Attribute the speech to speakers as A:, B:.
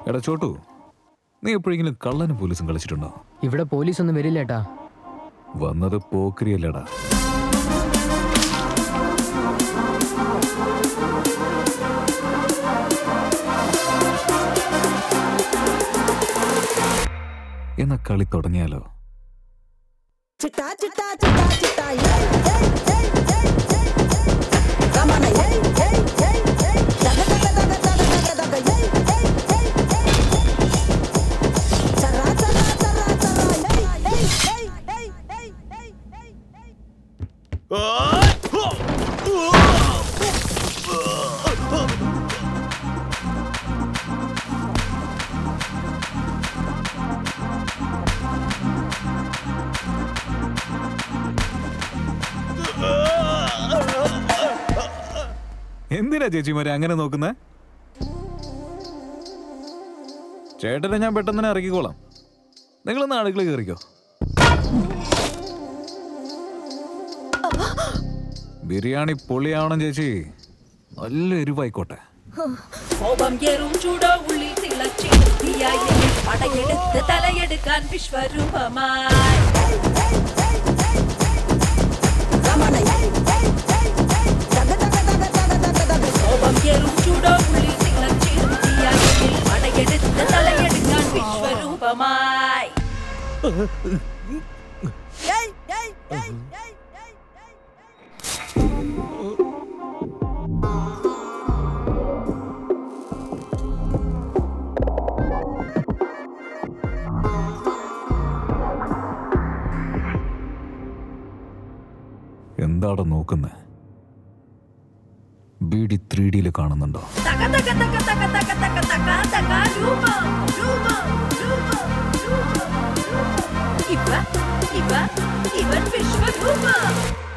A: എടാ ചോട്ടു നീ എപ്പോഴെങ്കിലും കള്ളനും പോലീസും കളിച്ചിട്ടുണ്ടോ
B: ഇവിടെ പോലീസ് ഒന്നും വരില്ല ഏട്ടാ
A: വന്നത് പോക്രിയല്ലടാ എന്ന കളി തുടങ്ങിയാലോ
C: ചിട്ടാ ചിട്ടാ ചിട്ടാ ചിട്ടാ ഏയ് ഏയ് ഏയ് ഏയ് ഏയ് കമന ഏയ് ഏയ് ഏയ് ഏയ് ദഗ ദഗ ദഗ ദഗ ദഗ ദഗ ഏയ് ഏയ് ഏയ് ഏയ് ചറാ ചറാ ചറാ ചറാ ഏയ് ഏയ് ഏയ് ഏയ് ഏയ് ഏയ് ഏയ്
A: എന്തിനാ ചേച്ചിമാരെ അങ്ങനെ നോക്കുന്നേ ചേട്ടനെ ഞാൻ പെട്ടെന്ന് തന്നെ ഇറക്കിക്കോളാം നിങ്ങളൊന്ന് അടുക്കള കയറിക്കോ ബിരിയാണി പൊളിയാവണം ചേച്ചി നല്ല എരിവായിക്കോട്ടെ
D: കോപം എറും ചൂടോ ഉള്ളിൽ തിളച്ചി തീയായി പടയെടുത്ത് തലയെടുക്കാൻ വിശ്വരൂപമായി
C: കമന ഏയ് ഏയ് ഏയ് ഏയ് ദഗ ദഗ ദഗ ദഗ ദഗ ദഗ
D: കോപം എറും ചൂടോ ഉള്ളിൽ തിളച്ചി തീയായി പടയെടുത്ത് തലയെടുക്കാൻ വിശ്വരൂപമായി
C: ഏയ് ഏയ് ഏയ് ഏയ് ഏയ് ഏയ്
A: എന്താടാ നോക്കുന്നേ ബി ഡി ത്രീ ഡിയിൽ കാണുന്നുണ്ടോ
D: തക തക തക തക തക തക തക തക രൂപം രൂപം രൂപം രൂപം ഇവ ഇവ ഇവൻ വിശ്വരൂപം